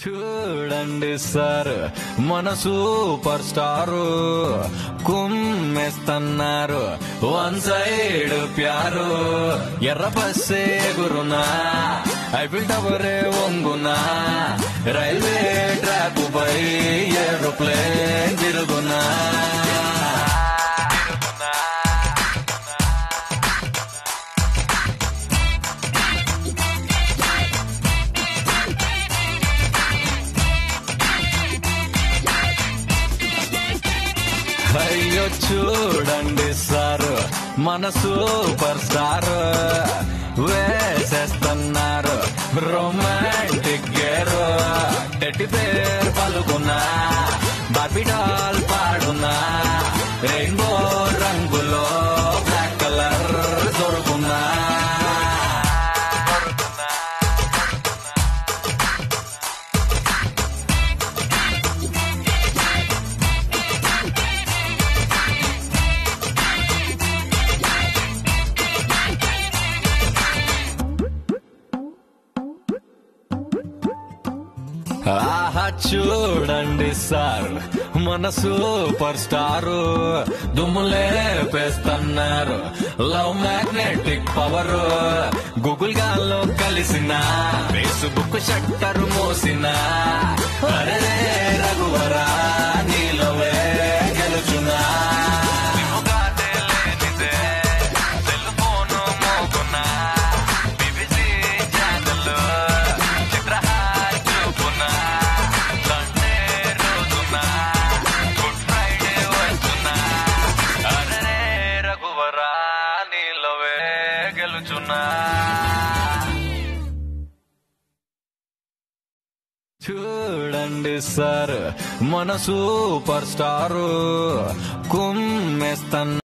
చూడండి సార్ మన super star కుమ్మేస్తున్నారు వన్ సైడ్ ప్యారు ఎర్ర బస్సే గురునా ఐఫిల్ టవరే వంగునా రైల్వే ట్రాక్ పై ఏరోప్లేన్ తిరుగునా అయ్యో చూడండి సార్ మన సూపర్ స్టార్ వేసేస్తున్నారు రొమాంటిక్ గేర్ టెట్టి పేరు పలుకున్నా బార్బిడాల్ పాడున్నా రెయిన్బో రంగులో బ్లాక్ కలర్ దొరుకున్నా ఆహా చూడండి సార్ మన సూపర్ స్టారు దుమ్ములే పేస్తున్నారు లవ్ మ్యాగ్నెటిక్ పవర్ గూగుల్ గాల్లో కలిసిన ఫేస్బుక్ షట్టర్ మోసిన అరే రఘువరా నీలోవే గెలుచున్నా నిమ్ముగానే లేనిదే సెల్ఫోను మోగునా BBC ఛానల్లో చిత్రహార్ చూపునా సండే రోజున గుడ్ ఫ్రైడే వచ్చునా అరే రఘువరా నీలోవే గెలుచున్నా చూడండి సార్ మన సూపర్ స్టారు కుమ్మేస్తన్న